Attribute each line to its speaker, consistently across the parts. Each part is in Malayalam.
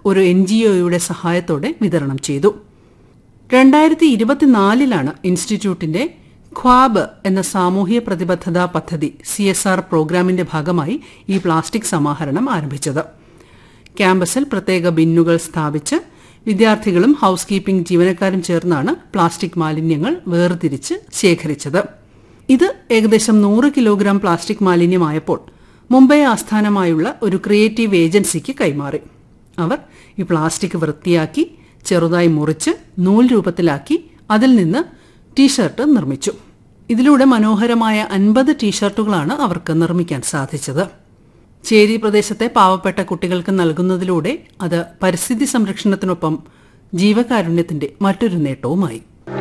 Speaker 1: ഒരു എൻ ജി ഒയുടെ സഹായത്തോടെ വിതരണം ചെയ്തു രണ്ടായിരത്തി ഇരുപത്തിനാലിലാണ് ഇൻസ്റ്റിറ്റ്യൂട്ടിന്റെ ഖ്വാബ് എന്ന സാമൂഹ്യ പ്രതിബദ്ധതാ പദ്ധതി സി എസ് ആർ പ്രോഗ്രാമിന്റെ ഭാഗമായി ഈ പ്ലാസ്റ്റിക് സമാഹരണം ആരംഭിച്ചത് ക്യാമ്പസിൽ പ്രത്യേക ബിന്നുകൾ സ്ഥാപിച്ച് വിദ്യാർത്ഥികളും ഹൌസ് കീപ്പിംഗ് ജീവനക്കാരും ചേർന്നാണ് പ്ലാസ്റ്റിക് മാലിന്യങ്ങൾ വേർതിരിച്ച് ശേഖരിച്ചത് ഇത് ഏകദേശം നൂറ് കിലോഗ്രാം പ്ലാസ്റ്റിക് മാലിന്യമായപ്പോൾ മുംബൈ ആസ്ഥാനമായുള്ള ഒരു ക്രിയേറ്റീവ് ഏജൻസിക്ക് കൈമാറി അവർ ഈ പ്ലാസ്റ്റിക് വൃത്തിയാക്കി ചെറുതായി മുറിച്ച് നൂൽ രൂപത്തിലാക്കി അതിൽ നിന്ന് ടീഷർട്ട് നിർമ്മിച്ചു ഇതിലൂടെ മനോഹരമായ അൻപത് ടീഷർട്ടുകളാണ് അവർക്ക് നിർമ്മിക്കാൻ സാധിച്ചത് ചേരി പ്രദേശത്തെ പാവപ്പെട്ട കുട്ടികൾക്ക് നൽകുന്നതിലൂടെ അത് പരിസ്ഥിതി സംരക്ഷണത്തിനൊപ്പം ജീവകാരുണ്യത്തിന്റെ മറ്റൊരു നേട്ടവുമായി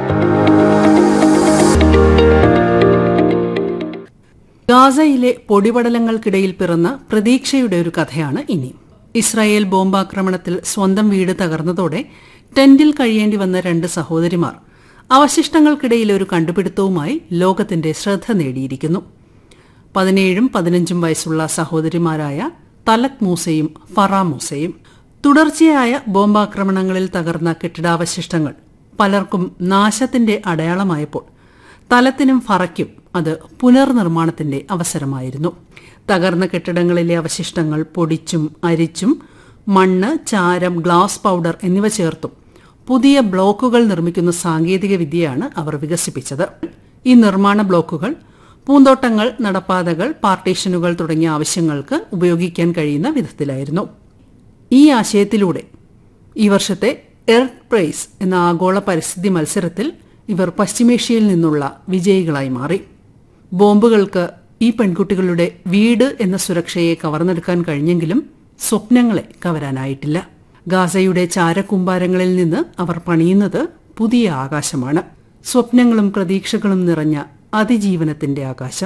Speaker 1: ഗാസയിലെ പൊടിപടലങ്ങൾക്കിടയിൽ പിറന്ന പ്രതീക്ഷയുടെ ഒരു കഥയാണ് ഇനി ഇസ്രായേൽ ബോംബാക്രമണത്തിൽ സ്വന്തം വീട് തകർന്നതോടെ ടെന്റിൽ കഴിയേണ്ടി വന്ന രണ്ട് സഹോദരിമാർ അവശിഷ്ടങ്ങൾക്കിടയിൽ ഒരു കണ്ടുപിടുത്തവുമായി ലോകത്തിന്റെ ശ്രദ്ധ നേടിയിരിക്കുന്നു പതിനേഴും പതിനഞ്ചും വയസ്സുള്ള സഹോദരിമാരായ തലക് മൂസയും ഫറ മൂസയും തുടർച്ചയായ ബോംബാക്രമണങ്ങളിൽ തകർന്ന കെട്ടിടാവശിഷ്ടങ്ങൾ പലർക്കും നാശത്തിന്റെ അടയാളമായപ്പോൾ തലത്തിനും ഫറയ്ക്കും അത് പുനർനിർമ്മാണത്തിന്റെ അവസരമായിരുന്നു തകർന്ന കെട്ടിടങ്ങളിലെ അവശിഷ്ടങ്ങൾ പൊടിച്ചും അരിച്ചും മണ്ണ് ചാരം ഗ്ലാസ് പൗഡർ എന്നിവ ചേർത്തും പുതിയ ബ്ലോക്കുകൾ നിർമ്മിക്കുന്ന സാങ്കേതിക വിദ്യയാണ് അവർ വികസിപ്പിച്ചത് ഈ നിർമ്മാണ ബ്ലോക്കുകൾ പൂന്തോട്ടങ്ങൾ നടപ്പാതകൾ പാർട്ടീഷനുകൾ തുടങ്ങിയ ആവശ്യങ്ങൾക്ക് ഉപയോഗിക്കാൻ കഴിയുന്ന വിധത്തിലായിരുന്നു ഈ ആശയത്തിലൂടെ ഈ വർഷത്തെ എർത്ത് പ്രൈസ് എന്ന ആഗോള പരിസ്ഥിതി മത്സരത്തിൽ ഇവർ പശ്ചിമേഷ്യയിൽ നിന്നുള്ള വിജയികളായി മാറി ബോംബുകൾക്ക് ഈ പെൺകുട്ടികളുടെ വീട് എന്ന സുരക്ഷയെ കവർന്നെടുക്കാൻ കഴിഞ്ഞെങ്കിലും സ്വപ്നങ്ങളെ കവരാനായിട്ടില്ല ഗാസയുടെ ചാരക്കൂമ്പാരങ്ങളിൽ നിന്ന് അവർ പണിയുന്നത് പുതിയ ആകാശമാണ് സ്വപ്നങ്ങളും പ്രതീക്ഷകളും നിറഞ്ഞ അതിജീവനത്തിന്റെ ആകാശം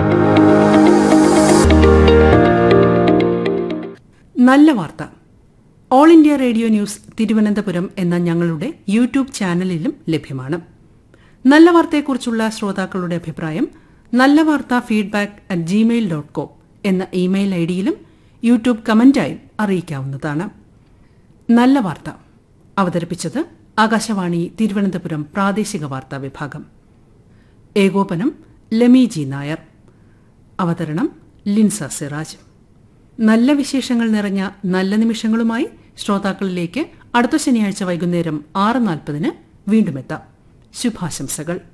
Speaker 1: നല്ല വാർത്ത All India Radio News Thiruvananthapuram എന്ന ഞങ്ങളുടെ യൂട്യൂബ് ചാനലിലും ലഭ്യമാണ് നല്ല വാർത്തയെക്കുറിച്ചുള്ള ശ്രോതാക്കളുടെ അഭിപ്രായം നല്ല വാർത്ത feedback at Gmail dot com എന്ന ഇമെയിൽ ഐ ഡിയിലും യൂട്യൂബ് കമന്റായും അറിയിക്കാവുന്നതാണ് നല്ല വാർത്ത അവതരിപ്പിച്ചത് ആകാശവാണി തിരുവനന്തപുരം പ്രാദേശിക വാർത്താ വിഭാഗം ഏകോപനം ലമി ജി നായർ അവതരണം ലിൻസ സിറാജ് നല്ല വിശേഷങ്ങൾ നിറഞ്ഞ നല്ല നിമിഷങ്ങളുമായി ശ്രോതാക്കളിലേക്ക് അടുത്ത ശനിയാഴ്ച വൈകുന്നേരം ആറ് നാൽപ്പതിന് വീണ്ടും എത്താം ശുഭാശംസകൾ